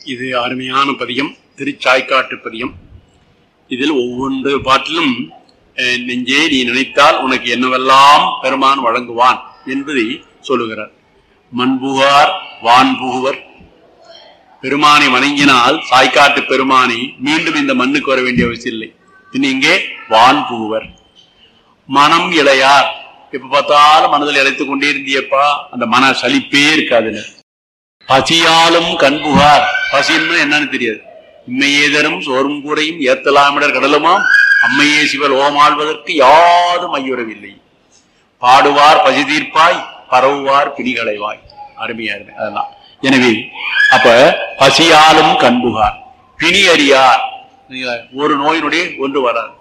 இது அருமையான பதியம் திருச்சாய்க்காட்டு பதியம் இதில் ஒவ்வொன்று பாட்டிலும் அஹ், நெஞ்சே நீ நினைத்தால் உனக்கு என்னவெல்லாம் பெருமான் வழங்குவான் என்பதை சொல்லுகிறார் மண்புகார் வான்புகுவர் பெருமானை வணங்கினால் சாய்க்காட்டு பெருமானை மீண்டும் இந்த மண்ணுக்கு வர வேண்டிய அவசியம் இல்லை பின் இங்கே வான் புகுவர் மனம் இளையார் எப்ப பார்த்தாலும் மனதில் இழைத்துக் கொண்டே இருந்தியப்பா அந்த மன சலிப்பே இருக்காதுன்னு பசியாலும் கண்புகார் பசின்னு என்னன்னு தெரியாது இம்மையே தரும் சோறும் கூரையும் ஏத்தலாமிடர் கடலுமாம் அம்மையே சிவர் ஓமாழ்வதற்கு யாதும் ஐயுறவில்லை பாடுவார் பசி தீர்ப்பாய் பரவுவார் பிடிகளைவாய் அருமையா இருக்கு அதெல்லாம் எனவே அப்ப பசியாலும் கண்புகார் பிணி அறியார் நீங்க ஒரு நோயினுடைய ஒன்று வராது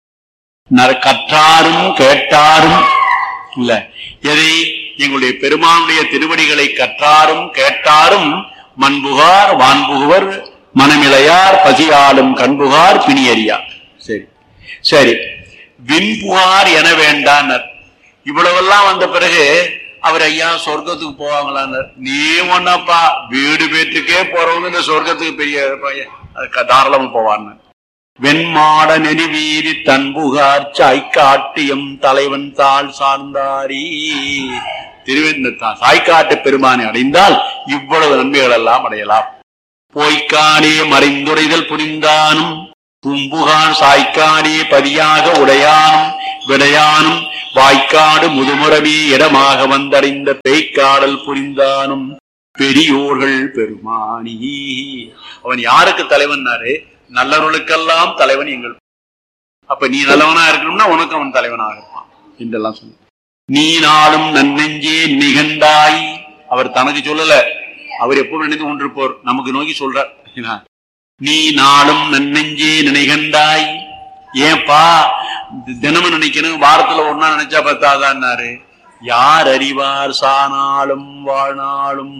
நர- கற்றாரும் கேட்டாரும் இல்ல எதை எங்களுடைய பெருமானுடைய திருவடிகளை கற்றாரும் கேட்டாரும் மண்புகார் வான்புகுவர் மனமிளையார் பசியாலும் கண்புகார் பிணியறியார் சரி சரி விண்புகார் என வேண்டானர் இவ்வளவெல்லாம் வந்த பிறகு அவர் ஐயா சொர்க்கத்துக்கு போவாங்களான்னார் நீ ஒன்னப்பா வீடு பேற்றுக்கே போறவங்க இந்த சொர்க்கத்துக்கு பெரிய பையன் அதுக்கு தாராளமா போவான்னு வெண்மாட நெறிவீதி தன்புகார் சாய்க்காட்டியம் தலைவன் தாள் சார்ந்தாரி திருவெந்த சாய்க்காட்டு பெருமானை அடைந்தால் இவ்வளவு நன்மைகள் எல்லாம் அடையலாம் போய்க்கானே மறைந்துரைதல் புரிந்தானும் பூம்புகான் சாய்க்கானே பதியாக உடையானும் விடையானும் வாய்க்காடு முதுமுறவி இடமாக வந்தடைந்த பேய்க்காடல் புரிந்தானும் பெரியோர்கள் பெருமானி அவன் யாருக்கு தலைவன்னாரு நல்லவர்களுக்கெல்லாம் தலைவன் எங்கள் அப்ப நீ நல்லவனா இருக்கணும்னா உனக்கு அவன் தலைவனாக இருப்பான் என்றெல்லாம் சொன்ன நீ நாளும் நன்னெஞ்சே நிகண்டாய் அவர் தனக்கு சொல்லல அவர் எப்பவும் நினைத்து கொண்டிருப்போர் நமக்கு நோக்கி சொல்றார் என்ன? நீ நாளும் நன்னெஞ்சே நினைகண்டாய் ஏன்பா தி- தினமும் நினைக்கணும் வாரத்துல ஒரு நாள் நினைச்சா பத்தாதான்னாரு யார் அறிவார் சானாலும் வாழ்நாளும்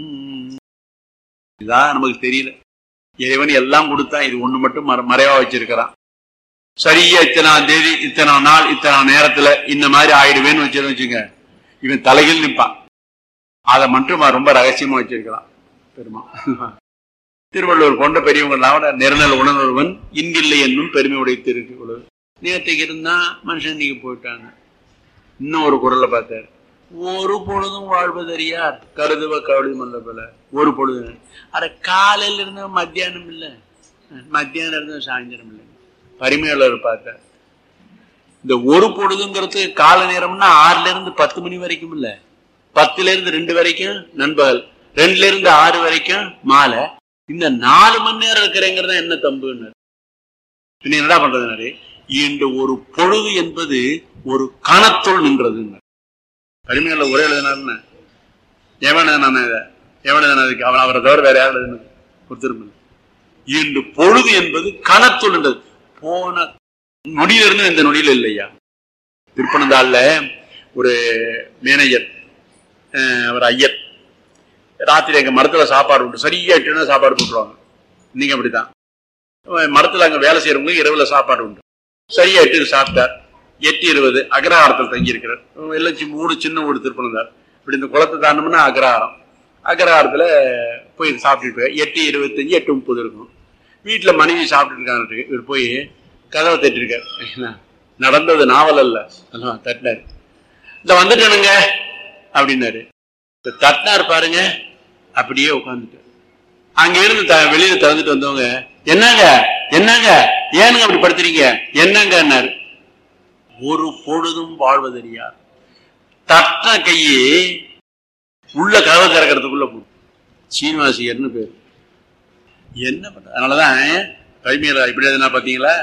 இதான் நமக்கு தெரியல இறைவன் எல்லாம் கொடுத்தான் இது ஒண்ணு மட்டும் மற- மறைவா வச்சிருக்கிறான் சரியா இத்தனாம் தேதி இத்தனை நாள் இத்தனை நேரத்துல இந்த மாதிரி ஆயிடுவேன்னு வச்சு வச்சுங்க இவன் தலையில் நிற்பான் அதை மட்டும் அவன் ரொம்ப ரகசியமா வச்சிருக்கிறான் பெருமா திருவள்ளுவர் கொண்ட பெரியவங்க நிரநல் உணர்வன் இன்றில்லை என்னும் பெருமை உடைத்து இருக்கு நேற்றுக்கு இருந்தா மனுஷன் இன்னைக்கு போயிட்டாங்க இன்னும் ஒரு குரலை பார்த்தார் ஒரு பொழுதும் வாழ்வதறியார் கருதுவ கவலை மல்ல போல ஒரு பொழுது அட காலையில இருந்து மத்தியானம் இல்ல மத்தியானம் இருந்து சாயந்தரம் இல்லை பரிமையாளர் பார்த்தார் இந்த ஒரு பொழுதுங்கிறது கால நேரம்னா ஆறுல இருந்து பத்து மணி வரைக்கும் இல்ல பத்துல இருந்து ரெண்டு வரைக்கும் நண்பகல் ரெண்டுல இருந்து ஆறு வரைக்கும் மாலை இந்த நாலு மணி நேரம் இருக்கிறேங்கிறது என்ன தம்புன்னு பின்ன என்னடா பண்றதுனாரு இந்த ஒரு பொழுது என்பது ஒரு கணத்துள் நின்றது கருமையில ஒரே எழுதினாருன்னு எவன் நான் இதை எவன் எழுதினதுக்கு அவன் அவரை தவிர வேற யாரும் எழுதினது ஒரு திரும்ப இன்று பொழுது என்பது கணத்துள் நின்றது போன நொடியில இருந்து இந்த நொடியில இல்லையா திருப்பனந்தாள்ல ஒரு மேனேஜர் அஹ், அவர் ஐயர் ராத்திரி எங்க மரத்துல சாப்பாடு உண்டு சரியா எட்டுனா சாப்பாடு போட்டுருவாங்க நீங்க அப்படிதான் அஹ் மரத்துல அங்க வேலை செய்யறவங்க இரவுல சாப்பாடு உண்டு சரியா எட்டு சாப்பிட்டார் எட்டு இருபது அக்ரஹாரத்தில் தங்கி இருக்கிறார் எல்லாம் சி- ஊடு சின்ன ஊடு திருப்பனந்தார் இப்படி இந்த குளத்தை தாண்டோம்னா அக்ரஹாரம் அக்ரஹாரத்துல போய் சாப்பிட்டுட்டு போய் எட்டு இருபத்தஞ்சு எட்டு முப்பது இருக்கும் வீட்டுல மனைவி சாப்பிட்டு இருக்காங்க இவர் போய் கதவை தட்டிருக்காரு என்ன? நடந்தது நாவல் அல்ல அல்லவா? தட்டினாரு இந்த வந்துட்டேனுங்க அப்படின்னாரு இப்ப தட்டினார் பாருங்க அப்படியே உட்காந்துட்டார் அங்க இருந்து த- வெளியில திறந்துட்டு வந்தவங்க என்னங்க என்னங்க ஏனுங்க அப்படி படுத்துறீங்க என்னங்கன்னாரு ஒரு பொழுதும் வாழ்வதறியார் தட்ட கையே உள்ள கதவை திறக்கிறதுக்குள்ள போடும் சீனிவாசியர்னு பேரு என்ன பண்ற அதனாலதான் கைமையில இப்படி எதுனா பாத்தீங்களா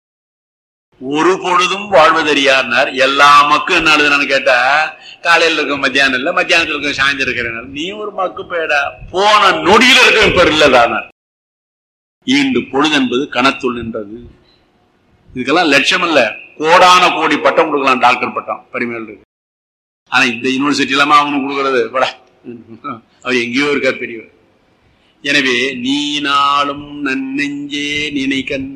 ஒரு பொழுதும் வாழ்வதறியார்னார் எல்லா மக்களும் என்ன எழுதுனான்னு கேட்டா காலையில இருக்கும் மத்தியானம் இல்ல மத்தியானத்துல இருக்கும் சாயந்தரம் இருக்கிறேன் நீ ஒரு மக்கு பேடா போன நொடியில இருக்க இப்ப இல்லதானார் ஈண்டு பொழுது என்பது கணத்துள் நின்றது இதுக்கெல்லாம் லட்சம் இல்ல கோடான கோடி பட்டம் கொடுக்கலாம் டாக்டர் பட்டம் பரிமையில் இருக்கு ஆனா இந்த யூனிவர்சிட்டி இல்லாம அவனுக்கு கொடுக்கறது பட அவர் எங்கேயோ இருக்கார் பெரியவர் எனவே நீ நாளும் நன்னெஞ்சே நினை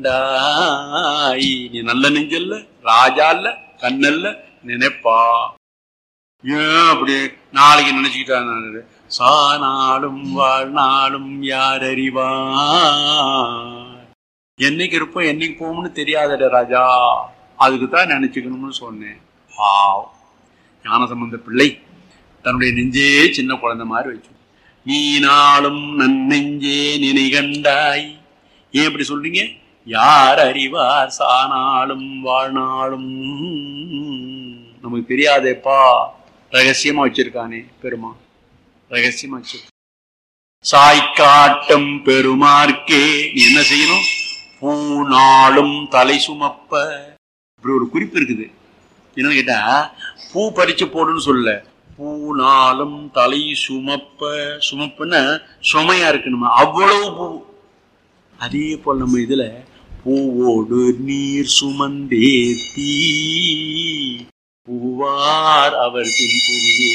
கண்டாய் நீ நல்ல நெஞ்சல்ல ராஜா இல்ல கண்ணல்ல நினைப்பா ஏன் அப்படி நாளைக்கு நினைச்சுக்கிட்டாங்க சானாலும் வாழ்நாளும் யார் அறிவார் என்னைக்கு இருப்போம் என்னைக்கு போகும்னு தெரியாதட ராஜா அதுக்கு தான் நினைச்சுக்கணும்னு சொன்னேன் பாவம் ஞானசம்பந்த பிள்ளை தன்னுடைய நெஞ்சே சின்ன குழந்தை மாதிரி வச்சு நீ நாளும் நன்னெஞ்சே நினை கண்டாய் ஏன் இப்படி சொல்றீங்க யார் அறிவார் சானாலும் வாழ்நாளும் நமக்கு தெரியாதேப்பா ரகசியமா வச்சிருக்கானே பெருமா ரகசியமா வச்சிருக்க சாய்க்காட்டம் பெருமார்க்கே நீ என்ன செய்யணும் பூநாளும் தலை சுமப்ப இப்படி ஒரு குறிப்பு இருக்குது என்னன்னு கேட்டா பூ பறிச்சு போடுன்னு சொல்ல பூநாளும் தலை சுமப்ப சுமப்புன்னா சுமையா இருக்கணுமா அவ்வளவு பூ அதே போல் நம்ம இதுல பூவோடு நீர் சுமந்தேத்தி பூவார் அவர் பின்புவே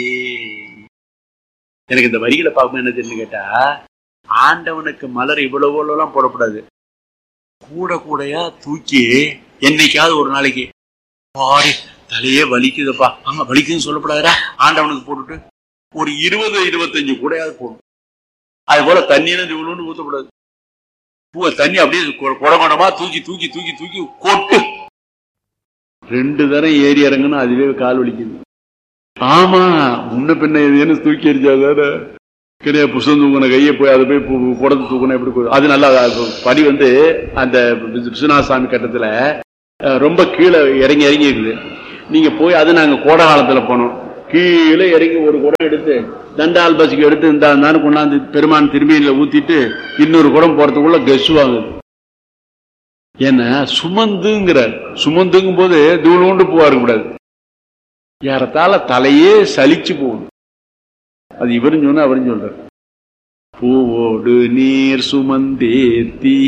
எனக்கு இந்த வரிகளை பார்க்கும் என்ன தெரியும் கேட்டா ஆண்டவனுக்கு மலர் இவ்வளவு எல்லாம் போடக்கூடாது கூட கூடையா தூக்கி என்னைக்காவது ஒரு நாளைக்கு பாடி தலையே வலிக்குதுப்பா ஆமா வலிக்குதுன்னு சொல்லப்படாதா ஆண்டவனுக்கு போட்டுட்டு ஒரு இருபது இருபத்தஞ்சு கூடையாவது போடும் அது போல தண்ணியில இவ்வளோன்னு ஊத்தக்கூடாது பூவை தண்ணி அப்படியே குடகுடமா தூக்கி தூக்கி தூக்கி தூக்கி கொட்டு ரெண்டு தரம் ஏறி இறங்குனா அதுவே கால் வலிக்குது ஆமா முன்ன பின்ன எதுன்னு தூக்கி எரிஞ்சாதானே கிடையாது புஷ்டம் தூக்கின கையை போய் அதை போய் குடத்தை தூக்கணும் எப்படி போய் அது நல்லா படி வந்து அந்த விஸ்வநாத கட்டத்துல ரொம்ப கீழே இறங்கி இறங்கி இருக்குது நீங்க போய் அது நாங்க கோடை காலத்துல போனோம் கீழே இறங்கி ஒரு குடம் எடுத்து தண்டால் பஸ்க்கு எடுத்து இருந்தான்னு கொண்டாந்து பெருமான் திரும்பியில ஊத்திட்டு இன்னொரு குடம் போறதுக்குள்ள கெஸ் வாங்குது ஏன்னா சுமந்துங்கிற சுமந்துங்கும் போது தூளூண்டு பூவா இருக்கக்கூடாது ஏறத்தால தலையே சலிச்சு போகணும் அது இவரும் சொன்ன அவரும் சொல்றார் பூவோடு நீர் சுமந்தேத்தி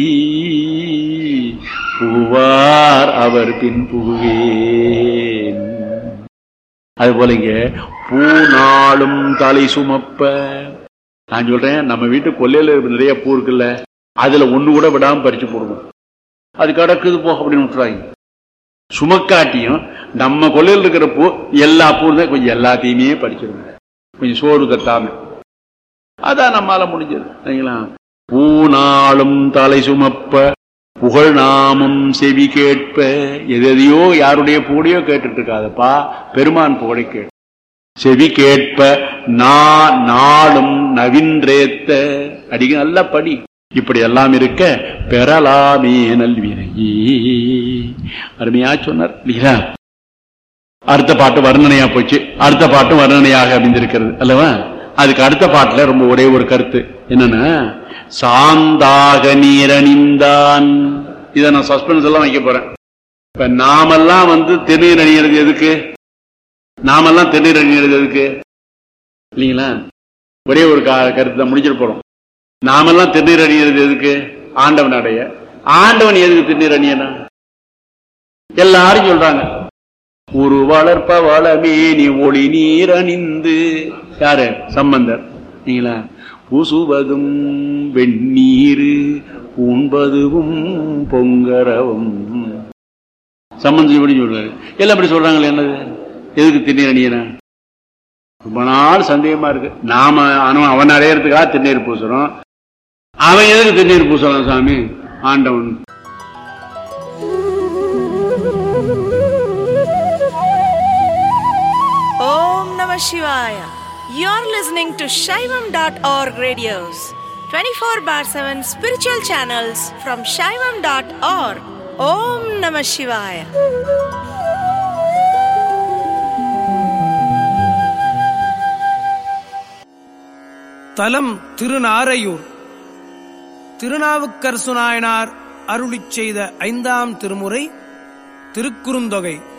பூவார் அவர் பின் புகுவேன் அது போல இங்க பூநாளும் தலை சுமப்ப நான் சொல்றேன் நம்ம வீட்டு கொல்லையில நிறைய பூ இருக்குல்ல அதுல ஒண்ணு கூட விடாம பறிச்சு போடுவோம் அது கிடக்குது போ அப்படின்னு விட்டுறாங்க சுமக்காட்டியும் நம்ம கொல்லையில் இருக்கிற பூ எல்லா பூ தான் கொஞ்சம் எல்லாத்தையுமே படிச்சிருங்க கொஞ்சம் சோறு தட்டாம அதான் நம்மால முடிஞ்சது சரிங்களா பூநாளும் தலை சுமப்ப புகழ் நாமம் செவி கேட்ப எதையோ யாருடைய பூடையோ கேட்டுட்டு இருக்காதப்பா பெருமான் புகழை கேட்டு செவி கேட்ப நா நாளும் நவின்றேத்த அடிக்க நல்ல படி இப்படி எல்லாம் இருக்க பெறலாமே நல்வினையே அருமையா சொன்னார் இல்லையா அடுத்த பாட்டு வர்ணனையா போச்சு அடுத்த பாட்டும் வர்ணனையாக அமைந்திருக்கிறது அல்லவா அதுக்கு அடுத்த பாட்டுல ரொம்ப ஒரே ஒரு கருத்து என்னன்னா சாந்தாக நீரணிந்தான் இதை நான் சஸ்பென்ஸ் எல்லாம் வைக்க போறேன் இப்ப நாமெல்லாம் வந்து திருநீர் அணிகிறது எதுக்கு நாமெல்லாம் திருநீர் அணிகிறது எதுக்கு இல்லைங்களா ஒரே ஒரு கருத்து தான் முடிச்சிட்டு போறோம் நாமெல்லாம் திருநீர் அணிகிறது எதுக்கு ஆண்டவன் அடைய ஆண்டவன் எதுக்கு திருநீர் அணியனா எல்லாரும் சொல்றாங்க ஒரு வளர்ப்ப வளமே நீ ஒளி நீர் அணிந்து யாரு சம்பந்தர் நீங்களா பூசுவதும் வெந்நீரு பூண்பதுவும் பொங்கரவும் சம்பந்தம் இப்படி சொல்றாரு எல்லாம் இப்படி சொல்றாங்களே என்னது எதுக்கு திருநீர் அணியனா ரொம்ப நாள் சந்தேகமா இருக்கு நாம அவன் அடையறதுக்காக திருநீர் பூசுறோம் அவன் எதுக்கு திருநீர் பூசலாம் சாமி ஆண்டவன் Om Namah Shivaya. You're listening to Shaivam.org radios, 24 bar 7 spiritual channels from Shaivam.org. Om Namah Shivaya. தலம் திருநாரையூர் திருநாவுக்கரசு நாயனார் அருளிச் செய்த ஐந்தாம் திருமுறை திருக்குறுந்தொகை